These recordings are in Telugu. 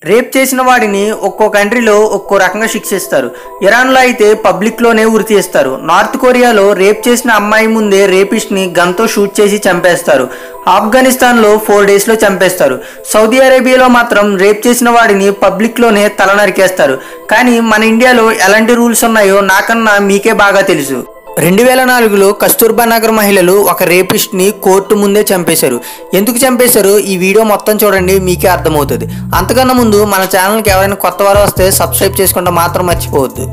రేప్ చేసిన వాడిని ఒక్కో కంట్రీలో ఒక్కో రకంగా శిక్షిస్తారు ఇరాన్లో అయితే పబ్లిక్లోనే ఉరి తీస్తారు నార్త్ కొరియాలో రేప్ చేసిన అమ్మాయి ముందే రేపిస్ట్ని గన్తో షూట్ చేసి చంపేస్తారు ఆఫ్ఘనిస్తాన్లో ఫోర్ డేస్లో చంపేస్తారు సౌదీ అరేబియాలో మాత్రం రేప్ చేసిన వాడిని పబ్లిక్లోనే తల నరికేస్తారు కానీ మన ఇండియాలో ఎలాంటి రూల్స్ ఉన్నాయో నాకన్నా మీకే బాగా తెలుసు రెండు వేల నాలుగులో కస్తూర్బా నగర్ మహిళలు ఒక రేపిస్ట్ని కోర్టు ముందే చంపేశారు ఎందుకు చంపేశారో ఈ వీడియో మొత్తం చూడండి మీకే అర్థమవుతుంది అంతకన్నా ముందు మన ఛానల్కి ఎవరైనా కొత్త వారు వస్తే సబ్స్క్రైబ్ చేసుకుంటే మాత్రం మర్చిపోవద్దు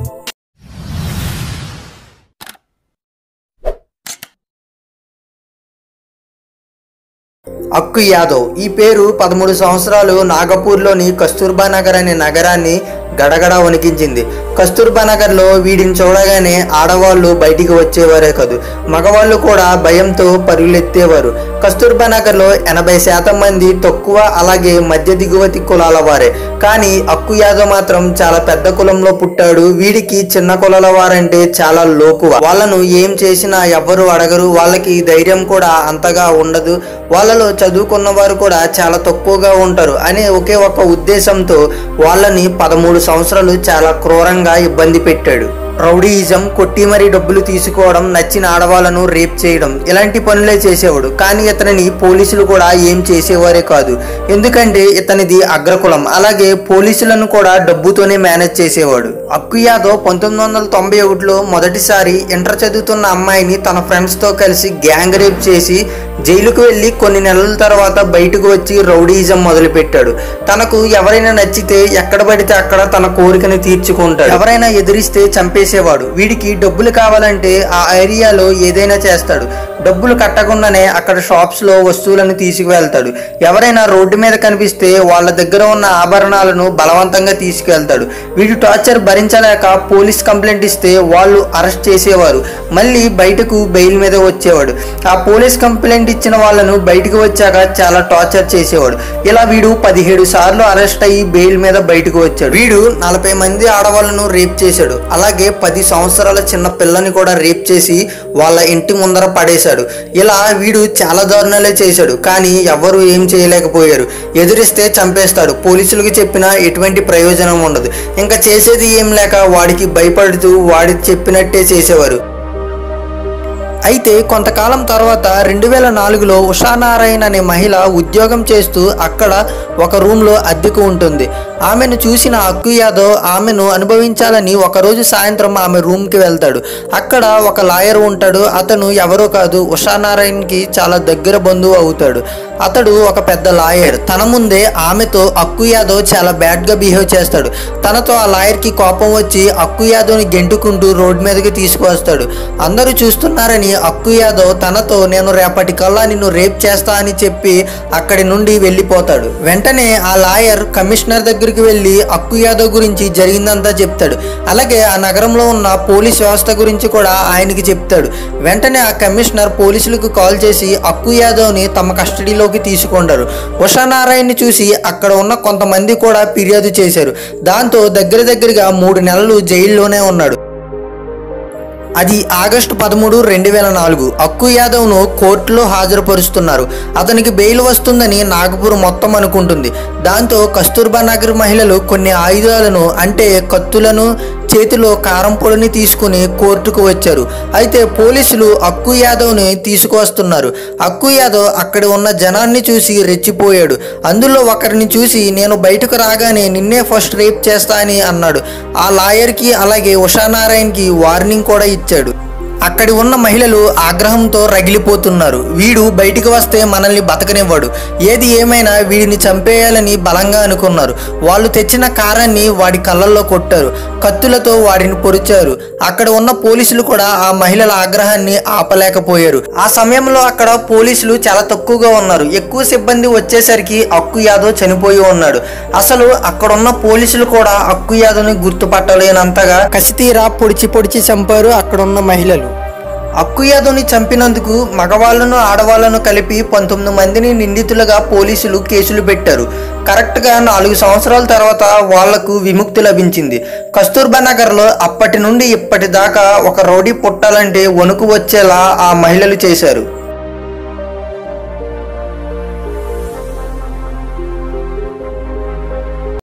అక్కు యాదవ్ ఈ పేరు పదమూడు సంవత్సరాలు నాగపూర్లోని కస్తూర్బా నగర్ అనే నగరాన్ని గడగడ వణికించింది కస్తూర్బా నగర్లో వీడిని చూడగానే ఆడవాళ్ళు బయటికి వచ్చేవారే కాదు మగవాళ్ళు కూడా భయంతో పరుగులెత్తేవారు కస్తూర్బా నగర్లో ఎనభై శాతం మంది తక్కువ అలాగే మధ్య దిగువతి కులాల వారే కానీ అక్కు యాదవ్ మాత్రం చాలా పెద్ద కులంలో పుట్టాడు వీడికి చిన్న కులాల వారంటే చాలా లోకువ వాళ్ళను ఏం చేసినా ఎవ్వరు అడగరు వాళ్ళకి ధైర్యం కూడా అంతగా ఉండదు వాళ్ళలో చదువుకున్న వారు కూడా చాలా తక్కువగా ఉంటారు అనే ఒకే ఒక ఉద్దేశంతో వాళ్ళని పదమూడు సంవత్సరాలు చాలా క్రూరంగా ఇబ్బంది పెట్టాడు రౌడీయిజం కొట్టి మరీ డబ్బులు తీసుకోవడం నచ్చిన ఆడవాళ్ళను రేప్ చేయడం ఇలాంటి పనులే చేసేవాడు కానీ ఇతనిని పోలీసులు కూడా ఏం చేసేవారే కాదు ఎందుకంటే ఇతనిది అగ్రకులం అలాగే పోలీసులను కూడా డబ్బుతోనే మేనేజ్ చేసేవాడు అక్కు యాదవ్ పంతొమ్మిది వందల తొంభై ఒకటిలో మొదటిసారి ఇంటర్ చదువుతున్న అమ్మాయిని తన ఫ్రెండ్స్తో కలిసి గ్యాంగ్ రేప్ చేసి జైలుకు వెళ్ళి కొన్ని నెలల తర్వాత బయటకు వచ్చి రౌడీయిజం మొదలుపెట్టాడు తనకు ఎవరైనా నచ్చితే ఎక్కడ పడితే అక్కడ తన కోరికని తీర్చుకుంటాడు ఎవరైనా ఎదిరిస్తే చంపేసేవాడు వీడికి డబ్బులు కావాలంటే ఆ ఏరియాలో ఏదైనా చేస్తాడు డబ్బులు కట్టకుండానే అక్కడ షాప్స్ లో వస్తువులను తీసుకువెళ్తాడు ఎవరైనా రోడ్డు మీద కనిపిస్తే వాళ్ళ దగ్గర ఉన్న ఆభరణాలను బలవంతంగా తీసుకువెళ్తాడు వీడి టార్చర్ భరించలేక పోలీస్ కంప్లైంట్ ఇస్తే వాళ్ళు అరెస్ట్ చేసేవారు మళ్ళీ బయటకు బెయిల్ మీద వచ్చేవాడు ఆ పోలీస్ కంప్లైంట్ ఇచ్చిన వాళ్ళను బయటకు వచ్చాక చాలా టార్చర్ చేసేవాడు ఇలా వీడు పదిహేడు సార్లు అరెస్ట్ అయ్యి బెయిల్ మీద బయటకు వచ్చాడు వీడు నలభై మంది ఆడవాళ్ళను రేప్ చేశాడు అలాగే పది సంవత్సరాల చిన్న పిల్లని కూడా రేప్ చేసి వాళ్ళ ఇంటి ముందర పడేశాడు ఇలా వీడు చాలా దారుణాలే చేశాడు కానీ ఎవరు ఏం చేయలేకపోయారు ఎదిరిస్తే చంపేస్తాడు పోలీసులకు చెప్పినా ఎటువంటి ప్రయోజనం ఉండదు ఇంకా చేసేది ఏం లేక వాడికి భయపడుతూ వాడి చెప్పినట్టే చేసేవారు అయితే కొంతకాలం తర్వాత రెండు వేల నాలుగులో ఉషానారాయణ అనే మహిళ ఉద్యోగం చేస్తూ అక్కడ ఒక రూమ్లో అద్దెకు ఉంటుంది ఆమెను చూసిన అక్కు యాదవ్ ఆమెను అనుభవించాలని ఒకరోజు సాయంత్రం ఆమె రూమ్కి వెళ్తాడు అక్కడ ఒక లాయర్ ఉంటాడు అతను ఎవరో కాదు ఉషానారాయణకి చాలా దగ్గర బంధువు అవుతాడు అతడు ఒక పెద్ద లాయర్ తన ముందే ఆమెతో అక్కు యాదవ్ చాలా బ్యాడ్గా బిహేవ్ చేస్తాడు తనతో ఆ లాయర్కి కోపం వచ్చి అక్కు యాదవ్ని గెంటుకుంటూ రోడ్ మీదకి తీసుకువస్తాడు అందరూ చూస్తున్నారని అక్కు యాదవ్ తనతో నేను రేపటి కల్లా నిన్ను రేప్ చేస్తా అని చెప్పి అక్కడి నుండి వెళ్ళిపోతాడు వెంటనే ఆ లాయర్ కమిషనర్ దగ్గరికి వెళ్ళి అక్కు యాదవ్ గురించి జరిగిందంతా చెప్తాడు అలాగే ఆ నగరంలో ఉన్న పోలీస్ వ్యవస్థ గురించి కూడా ఆయనకి చెప్తాడు వెంటనే ఆ కమిషనర్ పోలీసులకు కాల్ చేసి అక్కు యాదవ్ని తమ కస్టడీలోకి తీసుకుంటారు ఉషానారాయణని చూసి అక్కడ ఉన్న కొంతమంది కూడా ఫిర్యాదు చేశారు దాంతో దగ్గర దగ్గరగా మూడు నెలలు జైల్లోనే ఉన్నాడు అది ఆగస్టు పదమూడు రెండు వేల నాలుగు అక్కు యాదవ్ను కోర్టులో హాజరుపరుస్తున్నారు అతనికి బెయిల్ వస్తుందని నాగపూర్ మొత్తం అనుకుంటుంది దాంతో కస్తూర్బా నగర్ మహిళలు కొన్ని ఆయుధాలను అంటే కత్తులను చేతిలో కారం పొడిని తీసుకుని కోర్టుకు వచ్చారు అయితే పోలీసులు అక్కు యాదవ్ని తీసుకువస్తున్నారు అక్కు యాదవ్ అక్కడ ఉన్న జనాన్ని చూసి రెచ్చిపోయాడు అందులో ఒకరిని చూసి నేను బయటకు రాగానే నిన్నే ఫస్ట్ రేప్ చేస్తా అని అన్నాడు ఆ లాయర్కి అలాగే ఉషానారాయణకి వార్నింగ్ కూడా ఇచ్చాడు అక్కడి ఉన్న మహిళలు ఆగ్రహంతో రగిలిపోతున్నారు వీడు బయటికి వస్తే మనల్ని బతకనివ్వడు ఏది ఏమైనా వీడిని చంపేయాలని బలంగా అనుకున్నారు వాళ్ళు తెచ్చిన కారాన్ని వాడి కళ్ళల్లో కొట్టారు కత్తులతో వాడిని పొరిచారు అక్కడ ఉన్న పోలీసులు కూడా ఆ మహిళల ఆగ్రహాన్ని ఆపలేకపోయారు ఆ సమయంలో అక్కడ పోలీసులు చాలా తక్కువగా ఉన్నారు ఎక్కువ సిబ్బంది వచ్చేసరికి అక్కు యాదవ్ చనిపోయి ఉన్నాడు అసలు అక్కడున్న పోలీసులు కూడా అక్కు యాదవ్ని గుర్తుపట్టలేనంతగా కసితీరా పొడిచి పొడిచి చంపారు అక్కడున్న మహిళలు అక్కు యాదవ్ని చంపినందుకు మగవాళ్లను ఆడవాళ్లను కలిపి పంతొమ్మిది మందిని నిందితులుగా పోలీసులు కేసులు పెట్టారు కరెక్ట్గా నాలుగు సంవత్సరాల తర్వాత వాళ్లకు విముక్తి లభించింది కస్తూర్బా నగర్లో అప్పటి నుండి ఇప్పటిదాకా ఒక రౌడీ పుట్టాలంటే వణుకు వచ్చేలా ఆ మహిళలు చేశారు